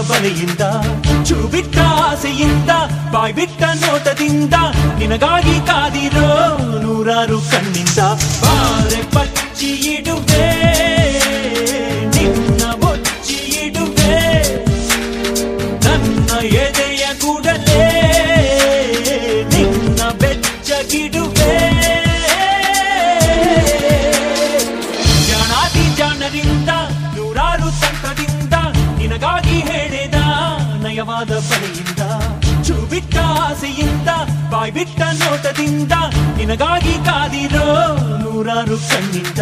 ಬಲೆಯಿಂದ ಚೂಬಿಟ್ಟ ಆಸೆಯಿಂದ ಬಾಯ್ಬಿಟ್ಟ ನೋಟದಿಂದ ನಿನಗಾಗಿ ಕಾದಿರೋ ನೂರಾರು ಕಣ್ಣಿಂದ ಬಾರೆ ಪಚ್ಚಿ ಇಡುವೆ ನಿನ್ನ ಬೊಚ್ಚಿ ಇಡುವೆ ನನ್ನ ಎದೆಯ ಕೂಡಲೇ ನಿನ್ನ ಬೆಚ್ಚಗಿಡುವೆ ಜಾಣಾದಿ ಜಾಣರಿಂದ ನೂರಾರು ತಂತ್ರದಿಂದ ನಿನಗಾಗಿ ಹೇಳಿದ ನಯವಾದ ಬಲೆಯಿಂದ ಚೂಬಿಟ್ಟ ಆಸೆಯಿಂದ ಬಾಯ್ಬಿಟ್ಟ ನೋಟದಿಂದ ನಿನಗಾಗಿ ಕಾದಿರೋ ನೂರಾರು ಕಣ್ಣಿಂದ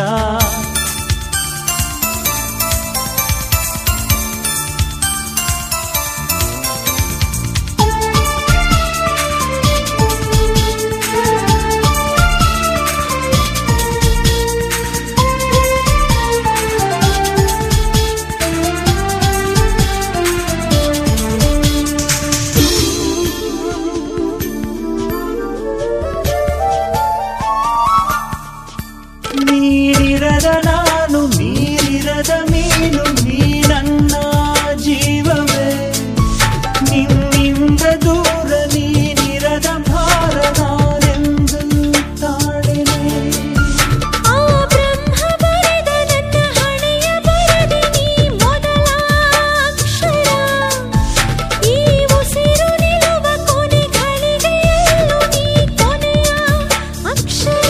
ನೀರಿರದ ನಾನು ನೀರಿರದ ಮೀನು ನೀ ನನ್ನ ಜೀವವೇ ನಿನ್ನಿಂದ ದೂರ ನೀನಿರದ ಭಾರ ನಾನೆಂದು ತಾಳೆನೆ ಆ ಬ್ರಹ್ಮ ಬರೆದ ನನ್ನ ಹಣೆಯ ಬರೆದೆ ನೀ ಮೊದಲ ಅಕ್ಷರ ಈ ಉಸಿರು ನಿಲ್ಲುವ ಕೊನೆ ಘಳಿಗೆಯಲ್ಲೂ ನೀ ಕೊನೆಯ ಅಕ್ಷರ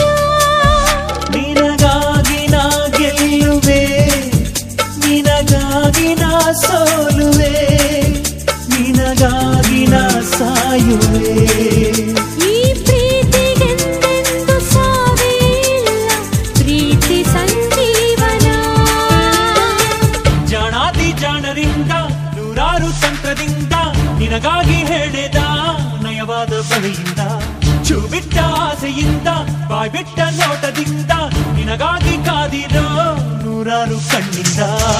ನಿನಗಾಗಿ ನಾ ಗೆಲ್ಲುವೆ ನಿನಗಾಗಿ ನಾ ಸೋಲುವೆ ನಿನಗಾಗಿ ನಾ ಸಾಯುವೆ ಈ ಪ್ರೀತಿಗೆಂದೆಂದು ಸಾವೇ ಇಲ್ಲ ಪ್ರೀತಿ ಸಂಜೀವನ ಜಾಣಾದಿ ಜಾಣರಿಂದ ನೂರಾರು ತಂತ್ರದಿಂದ ನಿನಗಾಗಿ ಹೇಳಿದ ನಯವಾದ ಬಲೆಯಿಂದ ಚೂಬಿಟ್ಟ ಆಸೆಯಿಂದ ಬಾಯ್ಬಿಟ್ಟ ನೋಟದಿಂದ ನಿನಗಾಗಿ ಕಾದಿರೋ ನೂರಾರು ಕಣ್ಣಿಂದ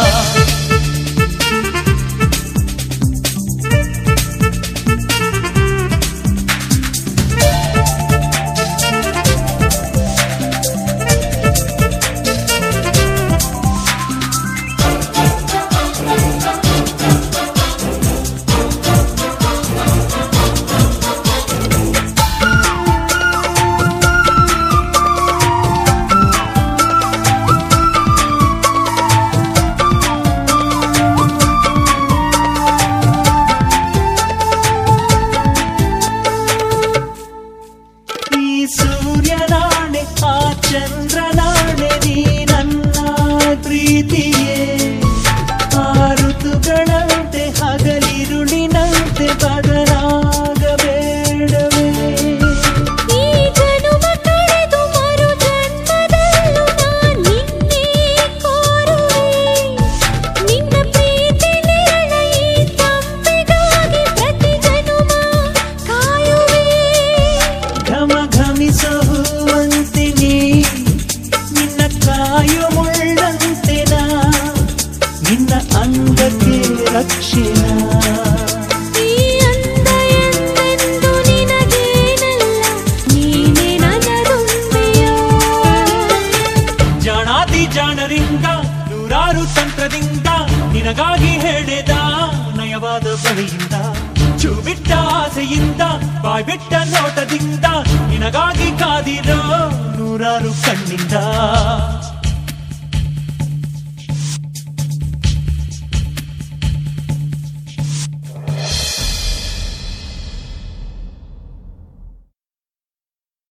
ಈ ಸೂರ್ಯನಾಣೆ ಆ ಚಂದ್ರನಾಣೆ ನೀ ನನ್ನ ಪ್ರೀತಿಯೇ ಆ ಋತುಗಳಂತೆ ಹಗಲಿರುಳಿನಂತೆ ಬದಲಾಗಬೇಡವೇ ಈ ಜನುಮ ಕಳೆದು ಮರು ಜನ್ಮದಲ್ಲೂ ನಾನ್ ನಿನ್ನೆ ಕೋರುವೆ ನಿನ್ನ ಪ್ರೀತಿ ನೆರಳ ಈ ತಂಪೆಗಾಗಿ ಪ್ರತಿ ಜನುಮ ಕಾಯುವೆ ಘಮ ಘಮಿಸುವಂತೆ ನೀ ನಿನ್ನ ಕಾಯು ಮುಳ್ಳಂತೆ ನಾ ನಿನ್ನ ಅಂಗಕ್ಕೆ ರಕ್ಷಿಣ ಈ ಅಂದ ಎಂದೆಂದು ನಿನಗೇನಲ್ಲ ನೀನೆ ನನ್ನದುಂಬೆಯೋ ಜಾಣಾದಿ ಜಾಣರಿಂದ ನೂರಾರು ತಂತ್ರದಿಂದ ನಿನಗಾಗಿ ಹೇಳಿದ ನಯವಾದ ಬಲೆಯಿಂದ ಚೂಬಿಟ್ಟ ಆಸೆಯಿಂದ ಬಾಯ್ಬಿಟ್ಟ ನೋಟದಿಂದ ನಿನಗಾಗಿ ಕಾದಿರೋ ನೂರಾರು ಕಣ್ಣಿಂದ